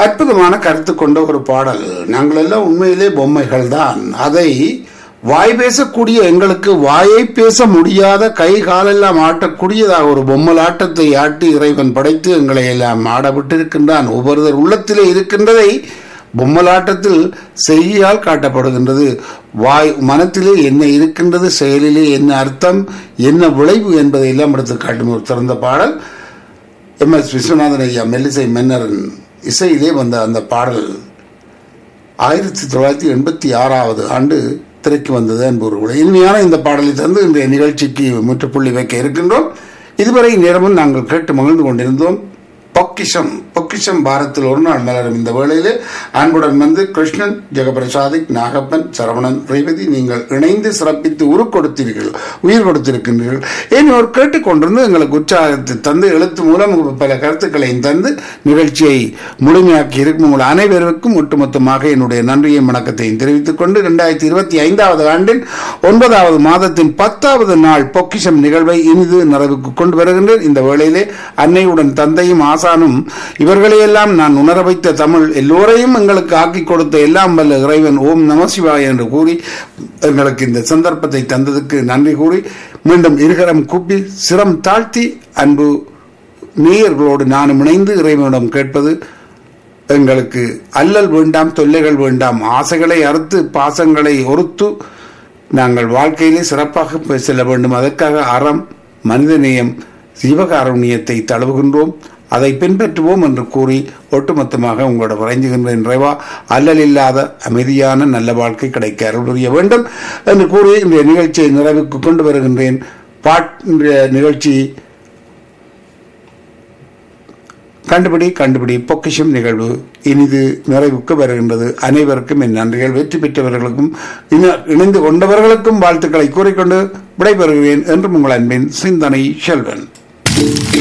அற்புதமான கருத்து கொண்ட ஒரு பாடல் நாங்கள் எல்லாம் உண்மையிலே பொம்மைகள் தான் அதை வாய் பேசக்கூடிய எங்களுக்கு வாயை பேச முடியாத கை காலெல்லாம் ஆட்டக்கூடியதாக ஒரு பொம்மலாட்டத்தை ஆட்டி இறைவன் படைத்து எங்களை எல்லாம் ஆட விட்டிருக்கின்றான் ஒவ்வொருவர் உள்ளத்திலே இருக்கின்றதை பொம்மலாட்டத்தில் செய்தியால் காட்டப்படுகின்றது வாய் மனத்திலே என்ன இருக்கின்றது செயலிலே என்ன அர்த்தம் என்ன விளைவு என்பதை எல்லாம் எடுத்து காட்டும் ஒரு திறந்த பாடல் எம் எஸ் விஸ்வநாதன் ஐயா மெல்லிசை மன்னரின் இசையிலே வந்த அந்த பாடல் ஆயிரத்தி தொள்ளாயிரத்தி எண்பத்தி ஆறாவது ஆண்டு திரைக்கு வந்தது என்பவர்கள் இனிமையான இந்த பாடலை தந்து இன்றைய நிகழ்ச்சிக்கு முற்றுப்புள்ளி வைக்க இருக்கின்றோம் இதுவரை நேரமும் நாங்கள் கேட்டு மகிழ்ந்து கொண்டிருந்தோம் பொக்கிஷம் பொக்கிஷம் பாரத்தில் ஒரு நாள் மலரும் இந்த வேளையிலே அன்புடன் வந்து கிருஷ்ணன் ஜெகபிரசாதிக் நாகப்பன் சரவணன் ரேவதி நீங்கள் இணைந்து சிறப்பித்து உரு கொடுத்தீர்கள் உயிர் கொடுத்திருக்கின்றீர்கள் என்னோர் கேட்டுக்கொண்டிருந்து எங்களுக்கு உற்சாகத்தை தந்து எழுத்து மூலம் பல கருத்துக்களையும் தந்து நிகழ்ச்சியை முழுமையாக்கி இருக்கும் உங்கள் அனைவருக்கும் ஒட்டுமொத்தமாக என்னுடைய நன்றியையும் வணக்கத்தையும் தெரிவித்துக் கொண்டு இரண்டாயிரத்தி இருபத்தி ஐந்தாவது ஆண்டின் ஒன்பதாவது மாதத்தின் பத்தாவது நாள் பொக்கிஷம் நிகழ்வை இனிது நிறைவுக்கு கொண்டு வருகின்றேன் இந்த வேளையிலே அன்னையுடன் தந்தையும் ஆசானும் இவர்களையெல்லாம் நான் உணர வைத்த தமிழ் எல்லோரையும் எங்களுக்கு ஆக்கி கொடுத்த எல்லாம் வல்ல இறைவன் ஓம் நமசிவாய் என்று கூறி எங்களுக்கு இந்த சந்தர்ப்பத்தை தந்ததுக்கு நன்றி கூறி மீண்டும் இருகரம் கூப்பி சிரம் தாழ்த்தி அன்பு நேயர்களோடு நானும் இணைந்து இறைவனிடம் கேட்பது எங்களுக்கு அல்லல் வேண்டாம் தொல்லைகள் வேண்டாம் ஆசைகளை அறுத்து பாசங்களை ஒருத்து நாங்கள் வாழ்க்கையிலே சிறப்பாக செல்ல வேண்டும் அதற்காக அறம் மனிதநேயம் சிவகாருண்யத்தை தழுவுகின்றோம் அதை பின்பற்றுவோம் என்று கூறி ஒட்டுமொத்தமாக உங்களோட வரைஞ்சுகின்றேன் நிறைவா அல்லல் இல்லாத அமைதியான நல்ல வாழ்க்கை கிடைக்க அருள் புரிய வேண்டும் என்று கூறி இந்த நிகழ்ச்சியை நிறைவுக்கு கொண்டு வருகின்றேன் பாட் இன்றைய நிகழ்ச்சி கண்டுபிடி கண்டுபிடி பொக்கிஷம் நிகழ்வு இனிது நிறைவுக்கு வருகின்றது அனைவருக்கும் என் நன்றிகள் வெற்றி பெற்றவர்களுக்கும் இணைந்து கொண்டவர்களுக்கும் வாழ்த்துக்களை கூறிக்கொண்டு விடைபெறுகிறேன் என்றும் உங்கள் அன்பின் சிந்தனை செல்வன்